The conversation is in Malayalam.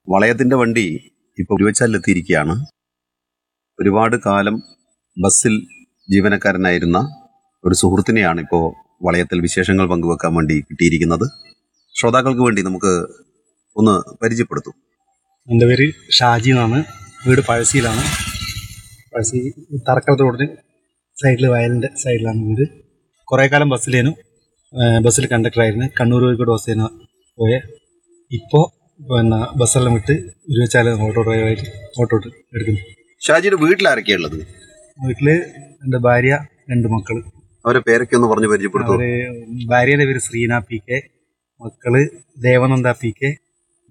വളയത്തിന്റെ വണ്ടി ഇപ്പോൾ ഉരുവച്ചാലിലെത്തിയിരിക്കുകയാണ് ഒരുപാട് കാലം ബസ്സിൽ ജീവനക്കാരനായിരുന്ന ഒരു സുഹൃത്തിനെയാണ് ഇപ്പോൾ വളയത്തിൽ വിശേഷങ്ങൾ പങ്കുവെക്കാൻ വേണ്ടി കിട്ടിയിരിക്കുന്നത് ശ്രോതാക്കൾക്ക് വേണ്ടി നമുക്ക് ഒന്ന് പരിചയപ്പെടുത്തും എൻ്റെ പേര് ഷാജി എന്നാണ് വീട് പഴശ്ശിയിലാണ് പഴശ്ശി തറക്കലത്ത് റോഡിന് സൈഡിൽ വയലിൻ്റെ സൈഡിലാണ് വീട് കുറേ കാലം ബസ്സിലേനു ഏഹ് ബസ്സിൽ കണ്ടക്ടറായിരുന്നു കണ്ണൂർ കോഴിക്കോട് ബസ് ചെയ്യുന്ന പോയ ഇപ്പോൾ പിന്നെ ബസ്സെല്ലാം വിട്ട് ഇരുപച്ചാല് ഓട്ടോ ഡ്രൈവറായിട്ട് ഓട്ടോ എടുക്കുന്നു ഷാജിയുടെ വീട്ടിൽ ആരൊക്കെയാ ഉള്ളത് വീട്ടിൽ എൻ്റെ ഭാര്യ രണ്ട് മക്കൾ അവരെ പേരൊക്കെ ഒന്ന് പറഞ്ഞ് പരിചയപ്പെടുത്തും അവര് ഭാര്യയുടെ പേര് ശ്രീന പി കെ മക്കള് ദേവനന്ദ പി കെ